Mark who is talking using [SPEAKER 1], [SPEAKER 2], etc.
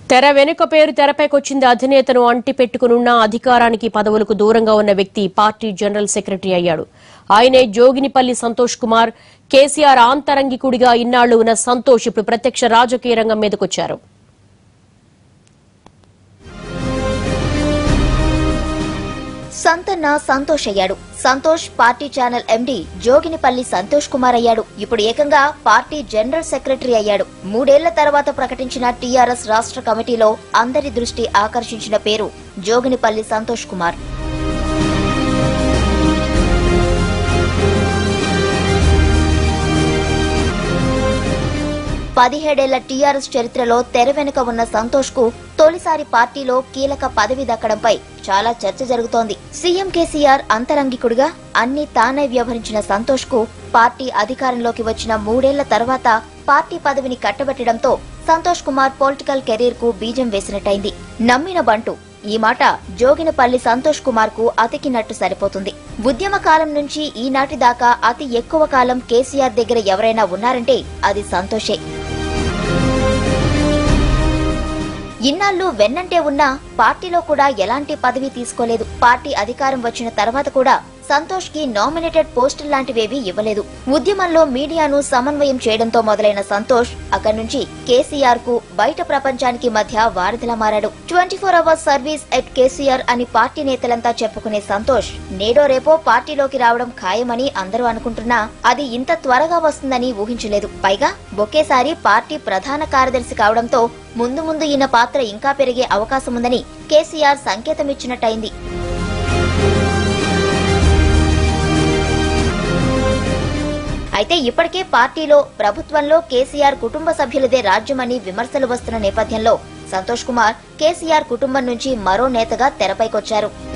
[SPEAKER 1] తెర వెనుక పేరు తెరపైకొచ్చింది అధినేతను అంటి పెట్టుకునున్న అధికారానికి పదవులకు దూరంగా ఉన్న వ్యక్తి పార్టీ జనరల్ సెక్రటరీ అయ్యాడు ఆయనే జోగినిపల్లి సంతోష్ కుమార్ కేసీఆర్ ఆంతరంగికుడిగా ఇన్నాళ్లు ఉన్న సంతోష్ ఇప్పుడు ప్రత్యక్ష రాజకీయ రంగం మీదకొచ్చారు
[SPEAKER 2] సంతన్న సంతోష్ అయ్యాడు Santosh party channel MD Joginipalli Santosh Kumar అయ్యాడు ఇప్పుడు ఏకంగా పార్టీ జనరల్ సెక్రటరీ అయ్యాడు మూడేళ్ల తర్వాత ప్రకటించిన టీఆర్ఎస్ రాష్ట్ర కమిటీలో అందరి దృష్టి ఆకర్షించిన పేరు జోగినిపల్లి సంతోష్ కుమార్ పదిహేడేళ్ల టీఆర్ఎస్ చరిత్రలో తెర వెనుక ఉన్న సంతోష్ కు తొలిసారి పార్టీలో కీలక పదవి దక్కడంపై చాలా చర్చ జరుగుతోంది సీఎం కేసీఆర్ అంతరంగికుడిగా అన్ని తానే వ్యవహరించిన సంతోష్ కు పార్టీ అధికారంలోకి వచ్చిన మూడేళ్ల తర్వాత పార్టీ పదవిని కట్టబెట్టడంతో సంతోష్ కుమార్ పొలిటికల్ కెరీర్ కు బీజం వేసినట్టయింది నమ్మిన బంటు ఈ మాట జోగినపల్లి సంతోష్ కుమార్ కు అతికినట్టు సరిపోతుంది ఉద్యమ కాలం నుంచి ఈనాటి దాకా అతి ఎక్కువ కాలం కేసీఆర్ దగ్గర ఎవరైనా ఉన్నారంటే అది సంతోషే ఇన్నాళ్లు వెన్నంటే ఉన్నా పార్టీలో కూడా ఎలాంటి పదవి తీసుకోలేదు పార్టీ అధికారం వచ్చిన తర్వాత కూడా సంతోష్ కి నామినేటెడ్ పోస్టులు లాంటివేవీ ఇవ్వలేదు ఉద్యమంలో మీడియాను సమన్వయం చేయడంతో మొదలైన సంతోష్ అక్కడి నుంచి కేసీఆర్ కు బయట ప్రపంచానికి మధ్య వారధిలా మారాడు twenty four hours service at KCR అని పార్టీ నేతలంతా చెప్పుకునే సంతోష్ నేడో రేపో పార్టీలోకి రావడం ఖాయమని అందరూ అనుకుంటున్నా అది ఇంత త్వరగా వస్తుందని ఊహించలేదు పైగా ఒకేసారి పార్టీ ప్రధాన కార్యదర్శి కావడంతో ముందు ముందు ఈయన పాత్ర ఇంకా పెరిగే అవకాశముందని కేసీఆర్ సంకేతమిచ్చినట్టయింది అయితే ఇప్పటికే పార్టీలో ప్రభుత్వంలో కేసీఆర్ కుటుంబ సభ్యులదే రాజ్యమని విమర్శలు వస్తున్న నేపథ్యంలో సంతోష్ కుమార్ కేసీఆర్ కుటుంబం నుంచి మరో నేతగా తెరపైకొచ్చారు